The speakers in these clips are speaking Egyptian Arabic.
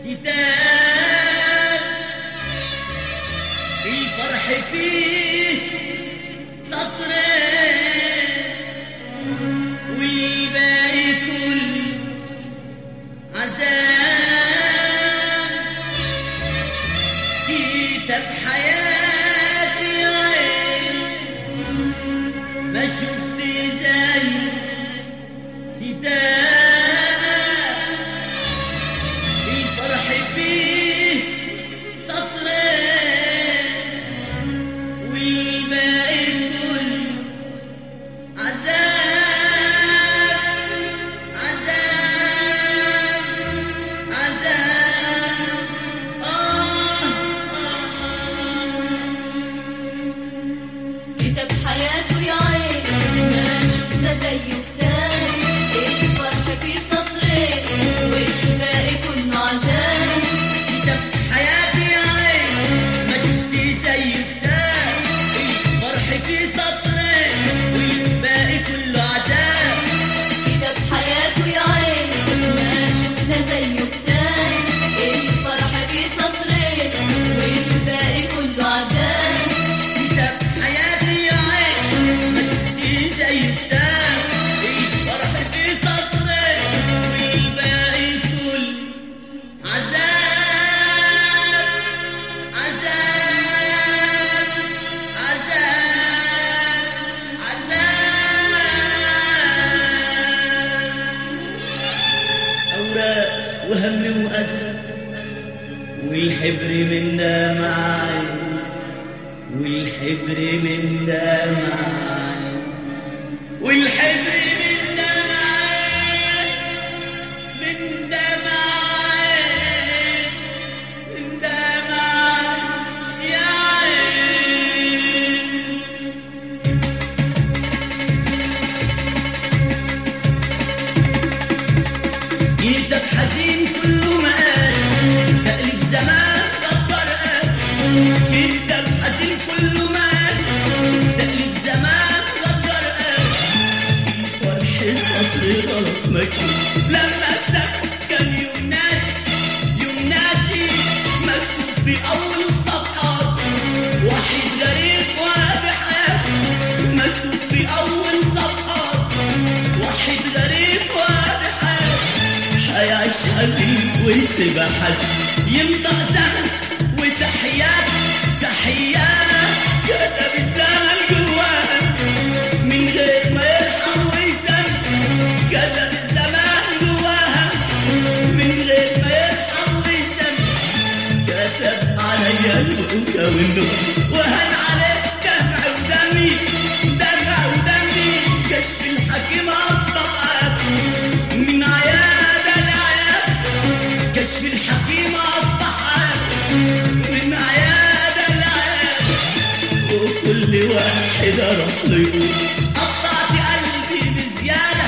كتاب الفرح فيه سطرين والباقي كله عذاب كتاب حياتي عين ما شفت زي كتاب الفرح فيه سطرين والباقي كله عذاب عذاب عذاب آه كتاب حياته يا عين ما شفنا زيه تاني الفرح فيه سطرين والباقي كله عذاب كتاب حياتي يا عين ما شفتي زي كتاب الفرح فيه سطرين والباقي كله عذاب كتاب حياته يا عين ما شفنا زيه تاني الفرح فيه سطرين والباقي كله عذاب كتاب حياتي يا عين ما شفتي زي كتاب الفرح فيه سطرين والباقي كله عذاب عذاب عذاب عذاب أوراق وهم وأسى والحبر من دمعي والحبر من دمعي والحبر من دمعي من دمعي من دمعي يا عين جيتك حزين كله مقاس تقلب زمان كبر قاس جيتك حزين كله مقاس تقلب زمان كبر قاس الفرح سطر غلط مكتوب لما سكت كان يوم ناسي يوم ناسي مكتوب في أول صفحات وحيد غريب وادي حياته مكتوب في أول صفحات وحيد غريب وادي حياته هيعيش حزين ويسيبها حزين ينطق زمن وتحيات تحيات كتب الزمن جواه من غير ما يرحم ويسلم كتب الزمان جواها من غير ما يرحم ويسلم كتب عليا البكا والنور وهن عليك دمع ودمي دمع ودمي كشف الحكيم أصبحت من عيادة لعيادة كشف الحكيم أصبحت من عيادة لعيادة وكل واحد راح له يقول قطعت قلبي بزيادة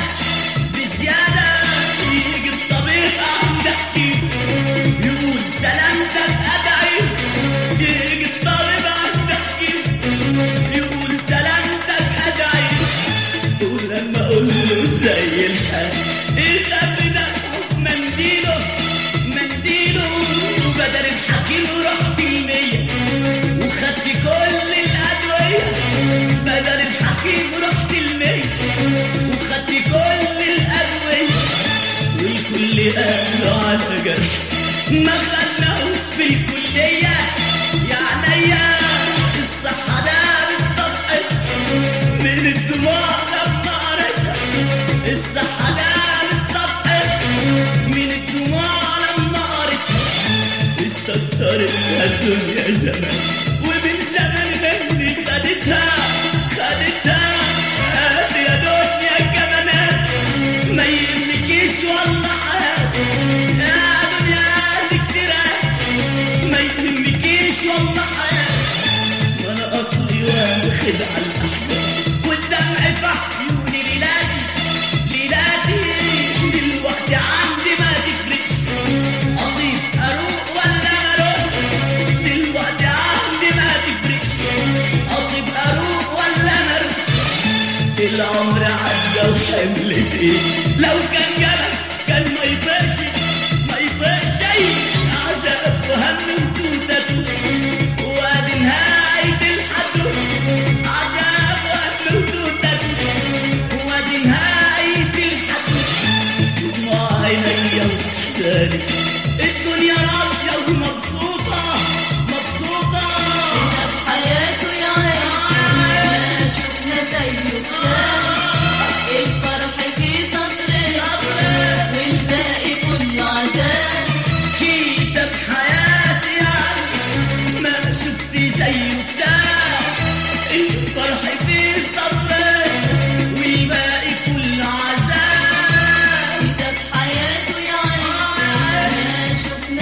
بزيادة يجي الطبيب عند حكيم يقول سلامتك أدعي يجي الطبيب عند حكيم يقول سلامتك أدعي ولما أقول له زي الحال يخاف دمه منديله منديله بدل الحكيم رحت المية وخدت كل الأدوية بدل الحكيم رحت المية وخدت كل الأدوية والكل قالوا على جرح ما خلناهوش في الكلية يا عينيا الصحة دارت صفحت من الدموع لما قريتها الصحة دارت صفحت من الدموع لما قريتها استكترتها الدنيا زمان ومن زمان مني خدتها خدتها هات يا دنيا كمانات ما يهمكيش والله حياتي يا دنيا دي كتيرات ما يهمكيش والله حياتي وانا اصلي واخد على الاحزان والدمع في عيوني ليلاتي ليلاتي دلوقتي عندي ما تفرقش اطيب اروق ولا مروس دلوقتي عندي ما تفرقش اطيب اروق ولا مروس العمر عدى وحملت ايه لو كان جلب كان ما يبقاش ما يبقاش شيء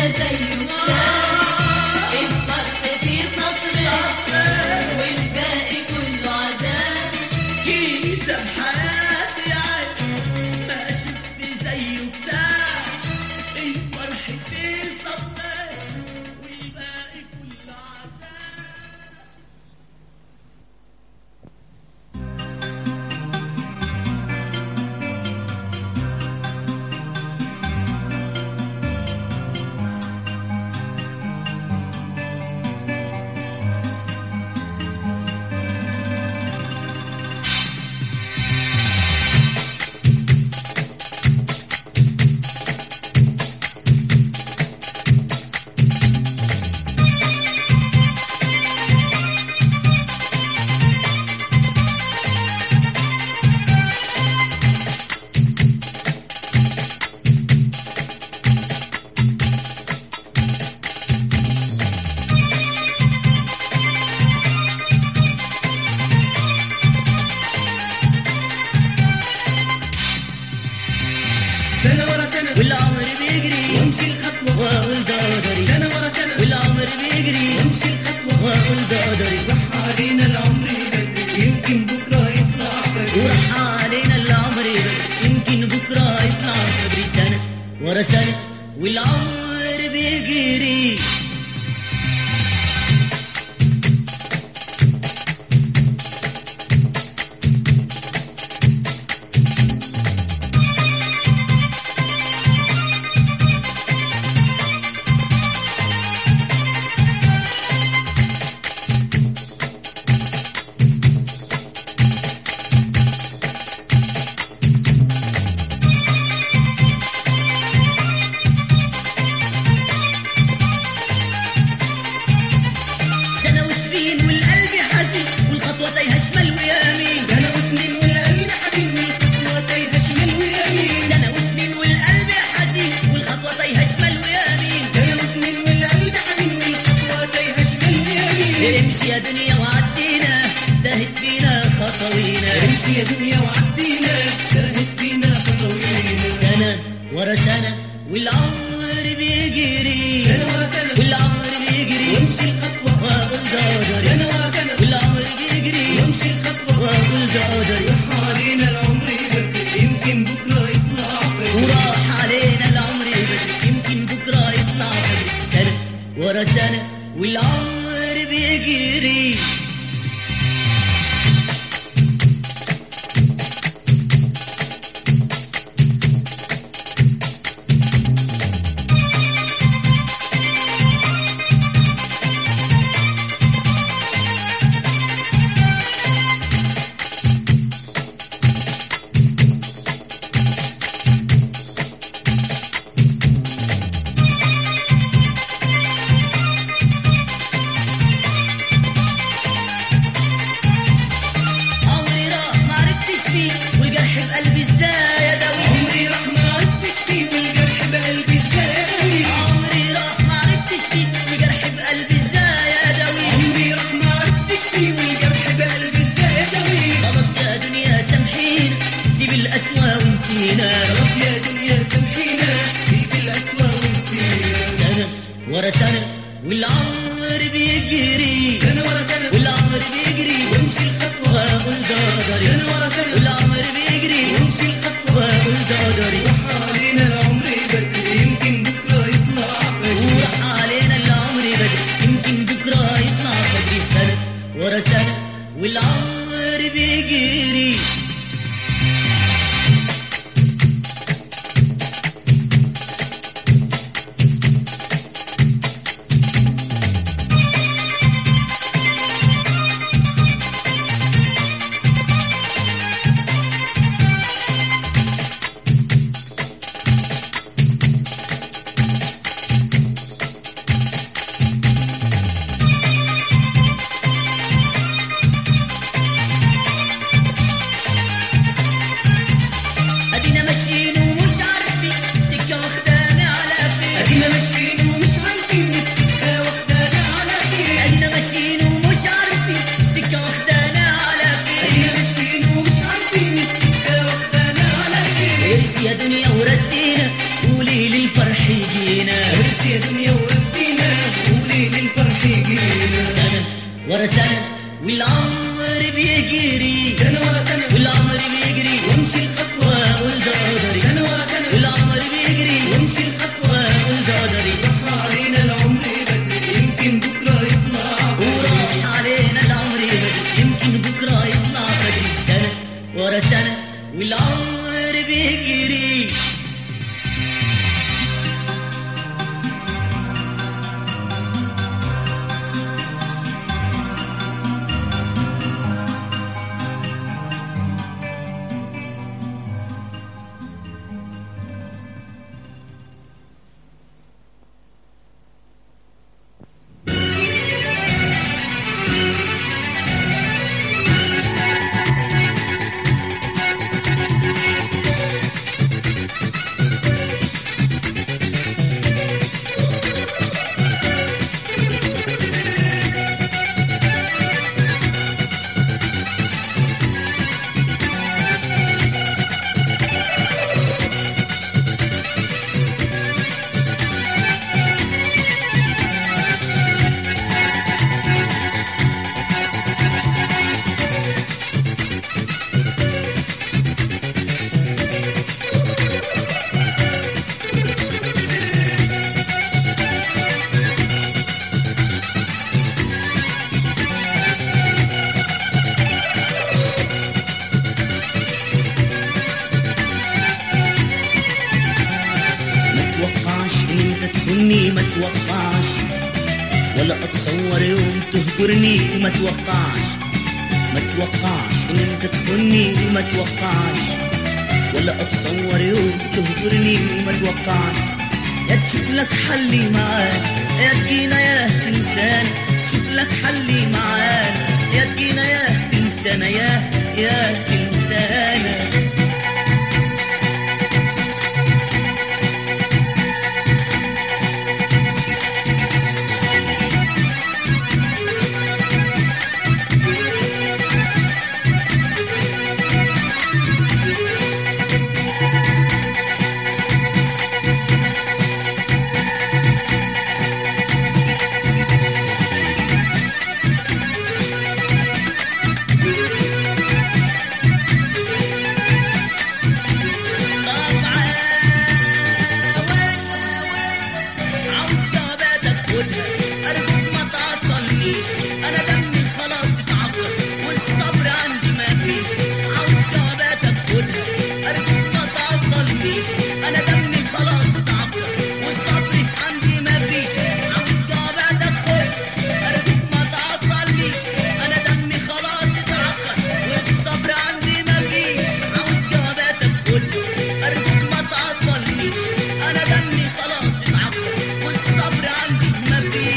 شفنا زيه تاني الفرح في سطرين والباقي كله عذاب كده بحياتي عايش ما شفت زيه بتاع الفرح في صدق والباقي كله عذاب سنة ورا سنة والعمر بيجري وامشي الخطوة واقول ده قدري سنة ورا سنة والعمر بيجري وامشي الخطوة واقول ده قدري راح علينا العمر يبدل يمكن بكرة يطلع بدري وراح علينا العمر بدري يمكن بكره يطلع بدري سنه ورا سنه والعمر بيجري سنه وسنين والقلب حزين والخطوه تايهه شمال ويمين سنة وسنين والقلب حزين والخطوة تايهة شمال ويمين سنه وسنين والقلب حزين والخطوه تايهه شمال ويمين سنة وسنين والقلب حزين والخطوة تايهة شمال ويمين امشي يا دنيا وعدينا تهت فينا خطوينا امشي يا دنيا وعدينا تاهت بينا خطوينا سنة ورا سنة والعمر بيجري سنة ورا سنة والعمر بيجري وامشي الخطوة واقول ده قدري سنة ورا سنة والعمر بيجري وامشي الخطوة واقول ده قدري راح علينا العمر يبدل يمكن بكرة يطلع بدري وراح علينا العمر بدري يمكن بكرة يطلع بدري سنة ورا سنة والعمر بيجري عمري راح ما عرفتش فيه والجرح بقلبي ازاي اداوي عمري راح ما عدتش فيه والجرح بقلبي ازاي عمري راح ما عرفتش فيه والجرح بقلبي ازاي اداوي عمري راح ما عدتش فيه والجرح بقلبي ازاي اداوي خلاص يا دنيا سامحينا سيب القسوة ونسينا خلاص يا دنيا سامحينا سيب القسوة ونسينا سنة ورا سنة والعمر بيجري سنة ورا سنة والعمر بيجري وامشي الخطوة واقول ده قدري سنة ورا سنة والعمر بيجري وامشي الخطوة واقول ده قدري راح علينا العمر يبدل يمكن بكرة يطلع بدري وراح علينا العمر بدري يمكن بكرة يطلع بدري سنة ورا سنة والعمر بيجري ورا سنة والعمر بيجري سنة ورا سنة والعمر بيجري وامشي الخطوة واقول ده قدري سنة ورا سنة والعمر بيجري وامشي الخطوة واقول ده قدري راح علينا العمر بدري يمكن بكرة يطلع وراح علينا العمر بدري يمكن بكرة يطلع بدري سنة ورا سنة والعمر بيجري ما توقعش ان انت تخوني ما توقعش ولا اتصور يوم تهجرني وما توقعش ما توقعش ان انت تخوني وما توقعش ولا اتصور يوم تهجرني وما توقعش يا تشوف لك حلي معاك يا تجينا يا تنسانا شوف لك حلي معاك يا تجينا يا تنسانا يا يا تنسانا أرجوك ما تعطلنيش أنا دمي خلاص اتعفر والصبر عندي ما فيش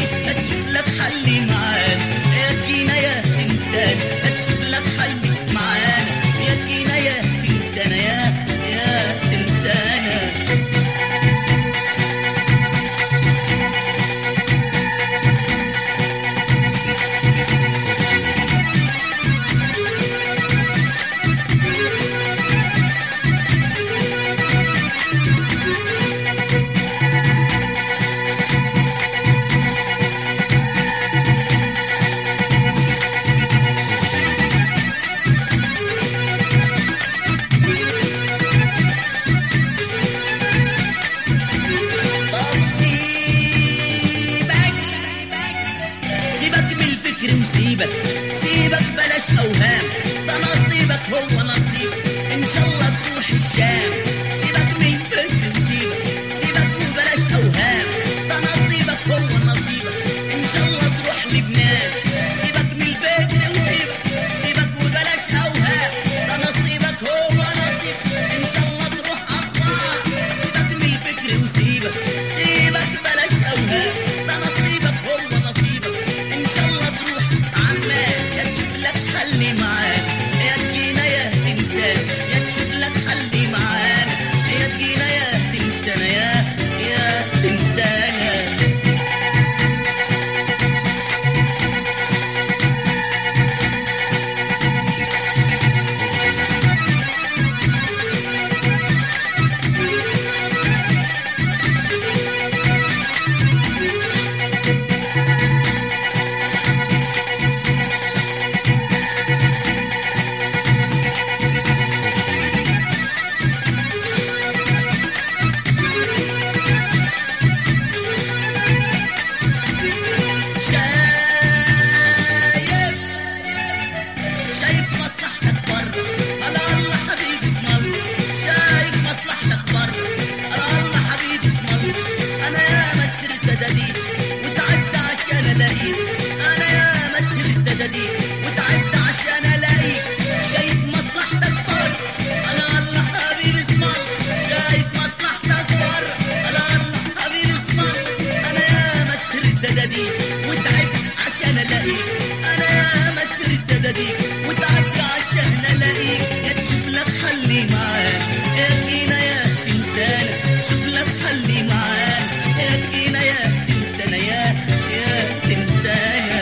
دداديك وتعبت عشان الاقيك انا يا مسرت دداديك وتعبت عشان الاقيك يا تشوف لك حلي معاك يا تجينا يا تنسانا شوف لك حلي معاك يا تجينا يا تنسانا يا يا تنسانا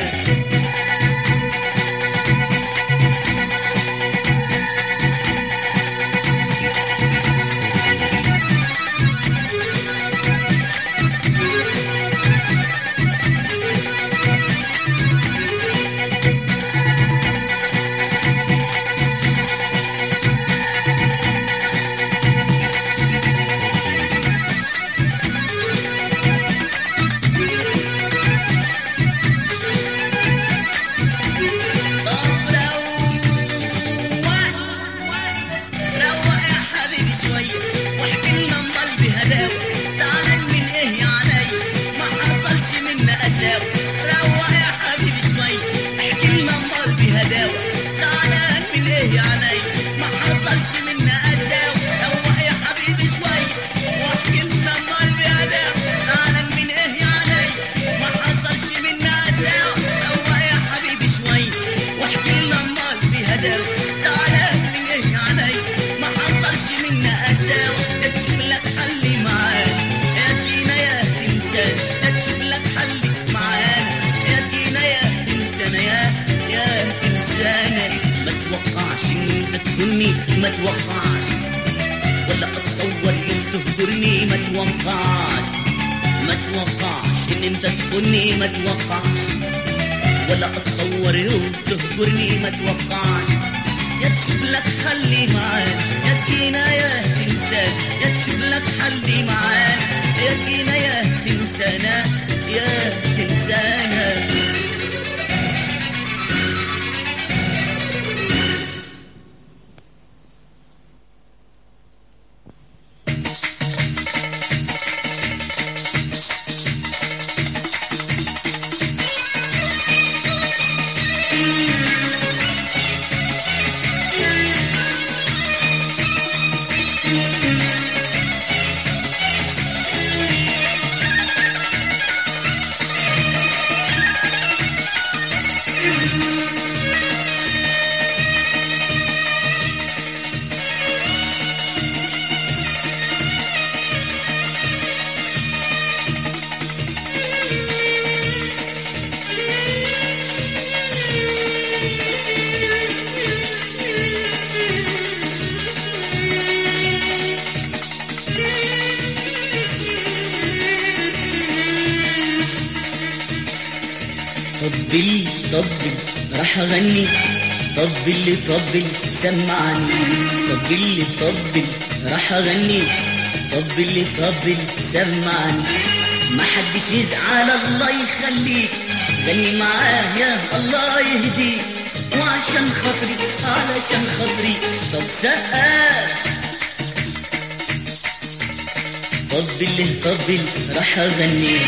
طب روق روق يا حبيبي شوية واحكي لنا من قلبي هداوة زعلان من ايه يا عليا ما حصلش منا قساوة روق يا حبيبي شوية احكي لنا من قلبي هداوة زعلان من ايه يا عليا ما حصلش منا قساوة روق يا حبيبي شوية واحكي لنا من قلبي هداوة زعلان من ايه يا عليا ما حصلش منا قساوة روق يا حبيبي شوية واحكي لنا من قلبي هداوة زعلان من ايه يا عليا ما حصلش منا قساوة ده تشوف لك حلي معاك يا تجينا يا تنسان ده تشوف لك حلي معانا يا تجينا يا تنسانا يا يا تنسانا ما توقعش ان انت تكوني ما توقعش ولا اتصور يوم تهجرني ما توقعش ما توقعش ان انت تخوني ما توقعش ولا اتصور يوم تهجرني ما توقعش يا تشوف لك حلي معاك يا تجينا يا تنسان يا تشوف لك حلي معاك يا تجينا يا تنسانا يا تنسانا طبل طبل راح اغني طبل طبل سمعني طبل طبل راح اغني طبل طبل سمعني ما حدش يزعل الله يخليك غني معاه يا الله يهديك وعشان خاطري علشان خاطري طب سقف طبل طبل راح اغني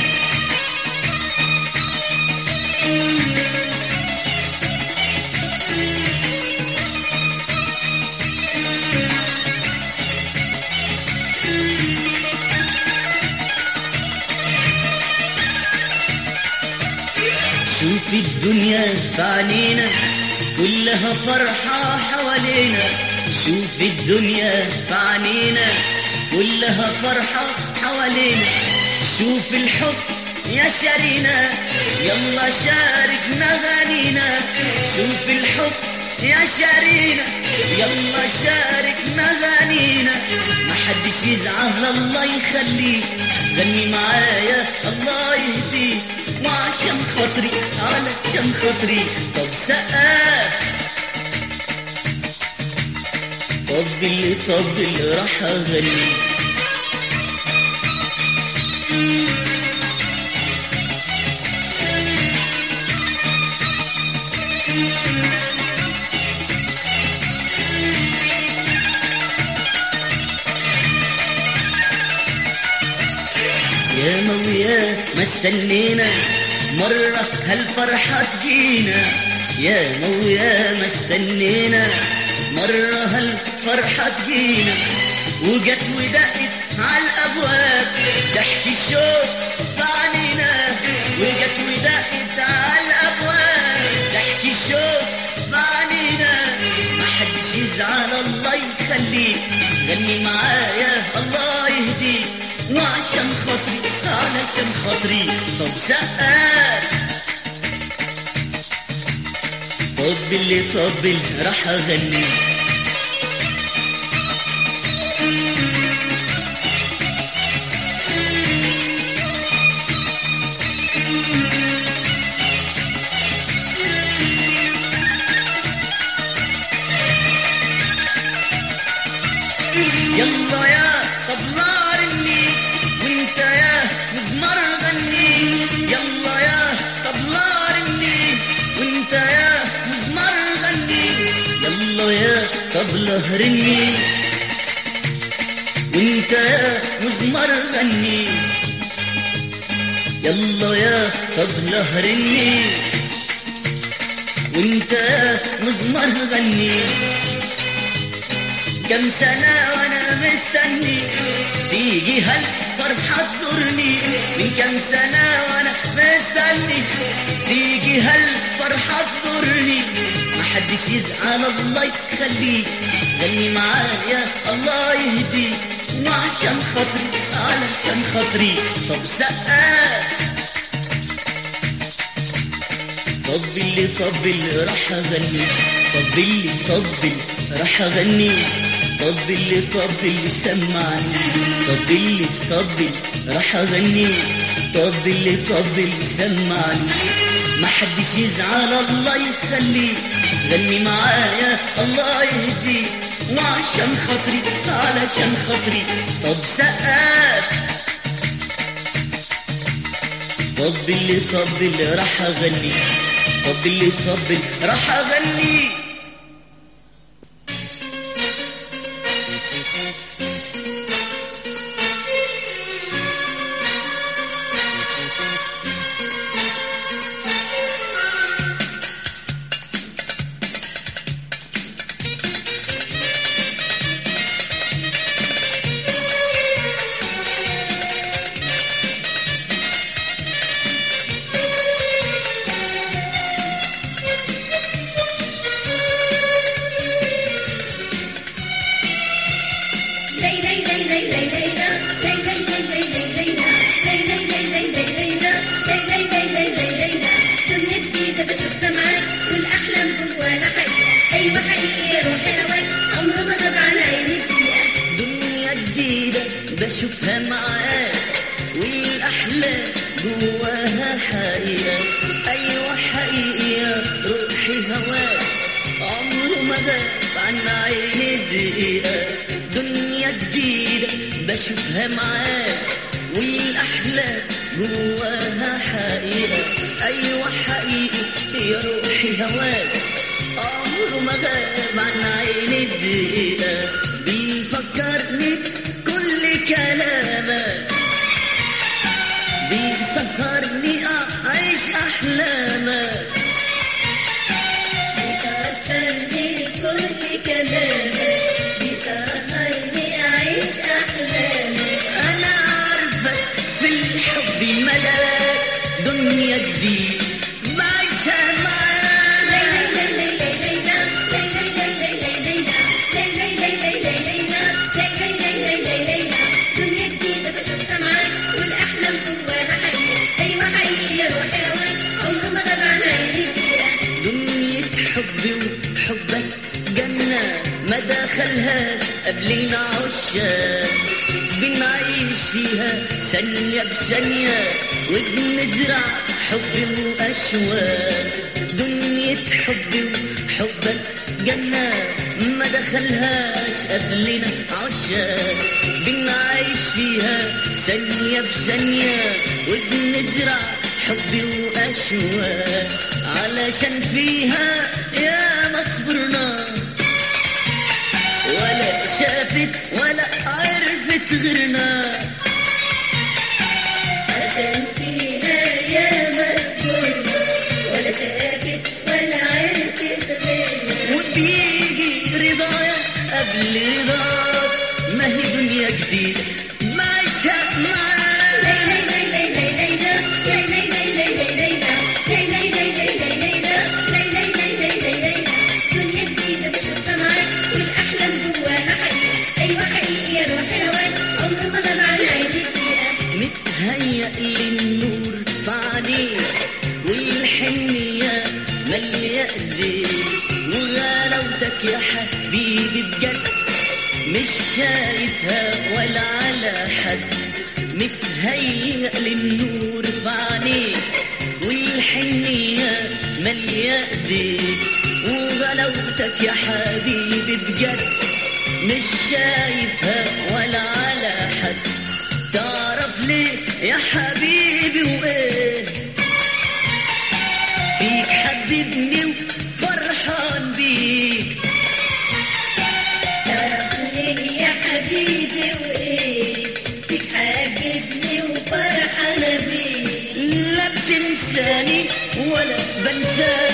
شوف الدنيا في عينينا كلها فرحة حوالينا شوف الدنيا في عينينا كلها فرحة حوالينا شوف الحب يا شارينا يلا شاركنا غنينا شوف الحب يا شارينا يلا شاركنا غنينا ما حدش يزعل الله يخليك غني معايا الله يهديك وعشان خاطري علشان خاطري طب سقف طبل طبل راح اغني يا مويا ما استنينا مرة هالفرحة تجينا يا مويا ما استنينا مرة هالفرحة تجينا وجت ودقت على الأبواب ضحك الشوق في عينينا وجت وعشان خاطري طب سقف طب اللي طب اللي راح اغني يلا يا طبلة رني وانت يا مزمر غني يلا يا طبلة رني وانت يا مزمر غني يلا يا طبلة رني وانت يا مزمر غني يلا يا طبلة رني وانت يا مزمر غني كم سنة وانا مستني تيجي هالفرحة تزورني من كم سنة وانا مستني تيجي هالفرحة تزورني ما حدش يزعل الله يخليك غني معايا الله يهديك وعشان خاطري علشان خاطري طب سقف طب اللي طب اللي راح اغني طب اللي طب اللي راح اغني طب اللي طب اللي سمعني طب اللي طب اللي راح اغني طب اللي طب اللي سمعني ما حدش يزعل الله يخليك غني معايا الله يهديك وعشان خاطري علشان خاطري طب سقف طب اللي طب اللي راح اغني طب اللي طب اللي راح اغني دنيا جديدة بشوفها معاك والأحلام جواها حقيقة أيوة حقيقة روحي هواك عمره ما غاب عن عيني دقيقة دنيا جديدة بشوفها معاك والأحلام جواها حقيقة أيوة حقيقي يا روحي هواك عمره ما غاب عن عيني دقيقة بيفكرني بكل كلامك بيسهرني أعيش أحلامك بيفكرني كل كلامك بيسهرني أعيش أحلامك أنا عارفك في الحب ملاك دنيا جديد بعيشها معاك دنيا جديدة بشوفها معاك والأحلام جواها حقيقة أيوة حقيقي يا روحي هواك عمره ما غاب عن عيني دقيقة دنيا حبي وحبك جنة ما دخلهاش قبلنا عشاق بنعيش فيها ثانية بثانية وبنزرع حب وأشواق دنيا حبي وحبك جنة ما دخلهاش قبلنا عشاق بنعيش فيها ثانية بثانية وبنزرع حب وأشواق علشان فيها يا ما صبرنا ولا شافت ولا عرفت غيرنا عشان فيها يا مسجون ولا شافت ولا عرفت غيرنا وبيجي رضايا قبل رضاك ما هي دنيا جديدة معيشة معاك دنيا جديدة بشوفها معاك والأحلام جواها حقيقة أيوة حقيقي يا روحي هواك عمره ما غاب عن عيني دقيقة متهيأ لي بايديك وغلاوتك يا حبيبي بجد مش شايفها ولا على حد تعرف ليه يا حبيبي وايه فيك حبيبني وفرحان بيك تعرف ليه يا حبيبي وايه بتحببني وفرحانة بيك لا بتنساني ولا بنساك